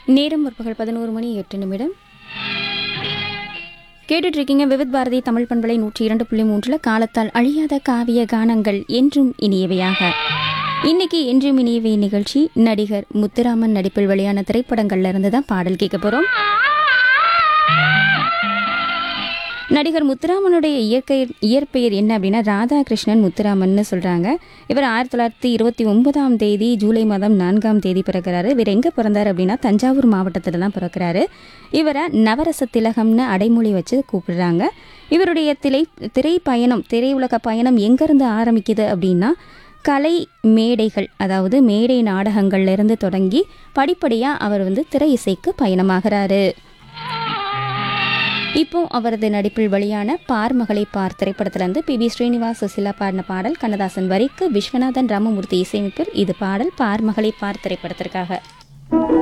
நேரம் முற்பகல் பதினோரு மணி எட்டு நிமிடம் கேட்டுட்டு இருக்கீங்க விவித் பாரதி தமிழ் பண்பலை நூற்றி இரண்டு புள்ளி மூன்றில் காலத்தால் அழியாத காவிய கானங்கள் என்றும் இனியவையாக இன்னைக்கு என்றும் இனியவை நிகழ்ச்சி நடிகர் முத்துராமன் நடிப்பில் வெளியான திரைப்படங்கள்ல இருந்து தான் பாடல் கேட்க போறோம் நடிகர் முத்துராமனுடைய இயற்கை இயற்பெயர் என்ன அப்படின்னா ராதாகிருஷ்ணன் முத்துராமன்னு சொல்கிறாங்க இவர் ஆயிரத்தி தொள்ளாயிரத்தி இருபத்தி ஒன்பதாம் தேதி ஜூலை மாதம் நான்காம் தேதி பிறக்கிறாரு இவர் எங்கே பிறந்தார் அப்படின்னா தஞ்சாவூர் மாவட்டத்தில் தான் பிறக்கிறாரு இவரை நவரச திலகம்னு அடைமொழி வச்சு கூப்பிடுறாங்க இவருடைய திரை திரைப்பயணம் திரையுலக பயணம் எங்கேருந்து ஆரம்பிக்குது அப்படின்னா கலை மேடைகள் அதாவது மேடை நாடகங்கள்ல இருந்து தொடங்கி படிப்படியாக அவர் வந்து திரை இசைக்கு பயணமாகிறாரு இப்போ அவரது நடிப்பில் வெளியான பார் மகளை பார் திரைப்படத்திலிருந்து பி பி ஸ்ரீனிவாஸ் சுசிலா பாடின பாடல் கண்ணதாசன் வரிக்கு விஸ்வநாதன் ராமமூர்த்தி இசையமைப்பில் இது பாடல் பார் மகளை பார் திரைப்படத்திற்காக